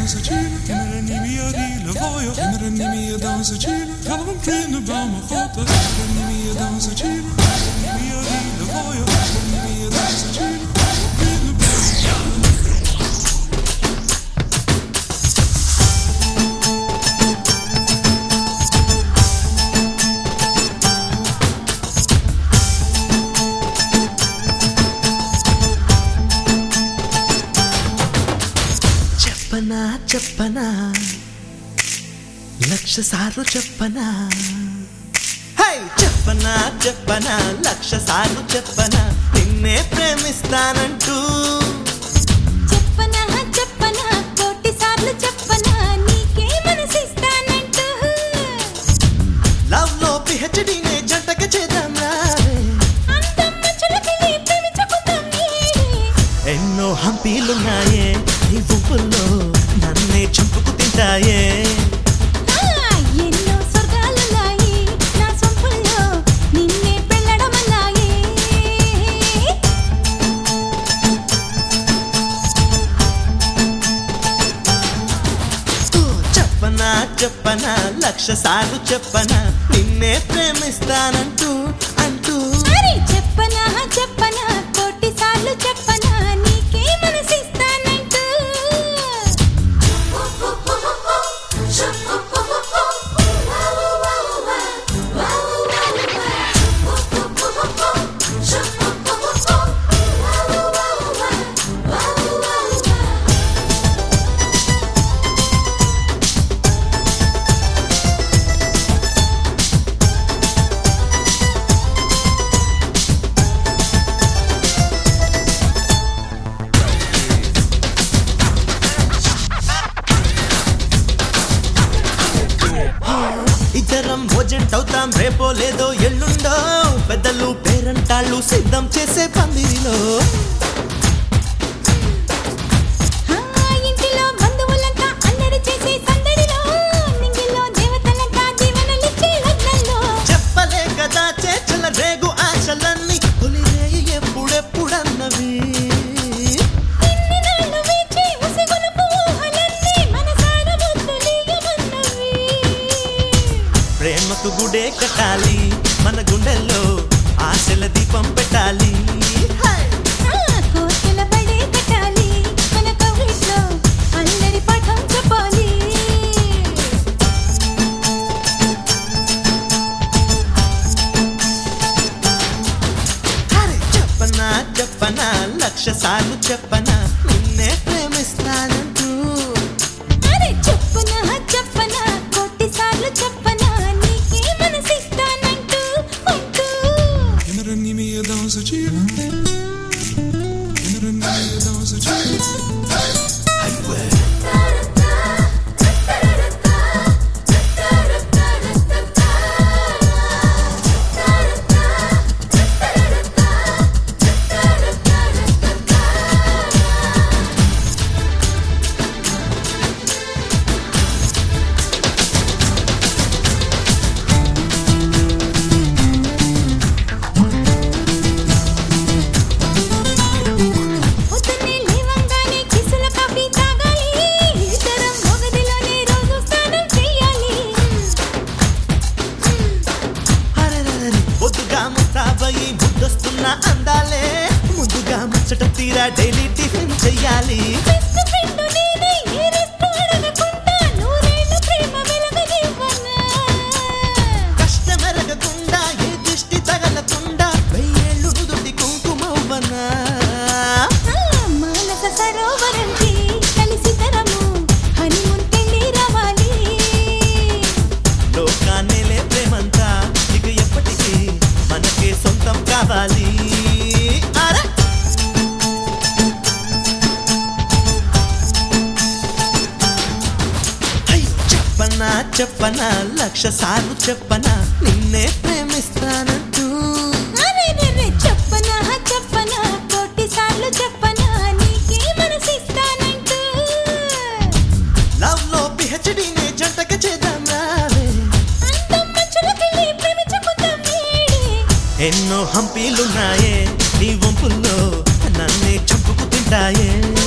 dansatine, kinderen die meer die le voyo, kinderen die meer dansatine, gaan we vrienden bij me god, kinderen die meer dansatine, kinderen die meer die le voyo, kinderen die meer dansatine, vrienden bij me చెప్పనా చెప్పనా లక్ష సార్లు చెప్పనా high చెప్పనా చెప్పనా లక్ష సార్లు చెప్పనా నిన్నే ప్రేమిస్తానంటూ చెప్పనా చెప్పనా కోటి సార్లు చెప్పనా నీకే మనసిస్తానంటూ లవ్ లో పిహెచ్డీనే జంటగా చేద్దాం రావే అందమ్మ చులకలి ప్రేమించుకుందాం నీడే ఎన్నో హంపీలున్నాయే నీ గుంపుల్లో నన్నే చంపుకు తింటాయే ఆ, ఎన్నో స్వర్గాలున్నాయి నా సొంపుల్లో నిన్నే పెళ్ళడమన్నాయే ఊ, చెప్పనా చెప్పనా లక్ష సార్లు చెప్పనా నిన్నే ప్రేమిస్తానంటూ అంటూ అరే చెప్పనా చెప్పనా కోటి సార్లు చెప్పనా నీకే మనసిస్తానంటూ ఇద్దరం ఓజెంట్ అవుతాం రేపో లేదో ఎల్లుండో పెద్దలు పేరంటాళ్ళు సిద్ధం చేసే పందిరిలో ఆ, ఇంటిలో బంధువులంతా అల్లరి చేసే సందడిలో నింగిలో దేవతలంతా దీవెనలిచ్చే లగ్నంలో చెప్పలే కదా చేచల రేగు ఆశలన్నీ తొలిరేయి ఎప్పుడెప్పుడన్నవి ఇన్ని నాళ్ళు వేచి ఉసిగొలుపు ఊహలన్నీ మనసార ముద్దులీయమన్నవి. ప్రేమకు గుడే కట్టాలి మన గుండెల్లో ఆశల దీపం పెట్టాలి హై! ఆ, కోర్కెల పడే కట్టాలి మన కవిట్లో అల్లరి పాఠం చెప్పాలి అరే చెప్పనా చెప్పనా లక్ష సార్లు చెప్పనా నిన్నే ప్రేమిస్తానంటూ అరే చెప్పనా చెప్పనా కోటి సార్లు చెప్పనా నీకే మనసిస్తానంటూ అంటూ Kinderen die meer dansatine, kinderen die meer dansatine. పొద్దున్నే లేవంగానే కిసుల కాఫీ తాగాలి ఇద్దరం మొగదిలోనే రోజు స్నానం చేయాలి అరెరెరెరె, బొద్దుగా ముస్తాబయి ముద్దొస్తున్న అందాలే ముందుగా ముచ్చట తీరా డైలీ టిఫిన్ చెయ్యాలి బెస్ట్ ఫ్రెండ్ నేనే ఏ రెస్ట్ అడగకుండా నూరేళ్ళ ప్రేమ వెలగనివ్వనా కష్టమెరగకుండా ఏ దిష్టి తగలకుండా వెయ్యేళ్ళు నుదుటి కుంకుమవ్వనా ఆ, మానస సరోవరంకి కలిసి తరము హనీమూన్ పెళ్లి రావాలి లోకాన్నేలే ప్రేమంతా ఇక ఎప్పటికీ మనకే సొంతం కావాలి అరే అయ్యో, చెప్పనా చెప్పనా లక్ష సార్లు చెప్పనా నిన్నే ప్రేమిస్తానంటూ అరెరెరె, చెప్పనా చెప్పనా కోటి సార్లు చెప్పనా నీకే మనసిస్తానంటూ లవ్ లో పిహెచ్డీనే జంటగా చేద్దాం రావే అందమ్మ చులకలి ప్రేమించుకుందాం నేడే ఎన్నో హంపీలున్నాయే నీ వంపుల్లో నన్నే చంపుకు తింటాయే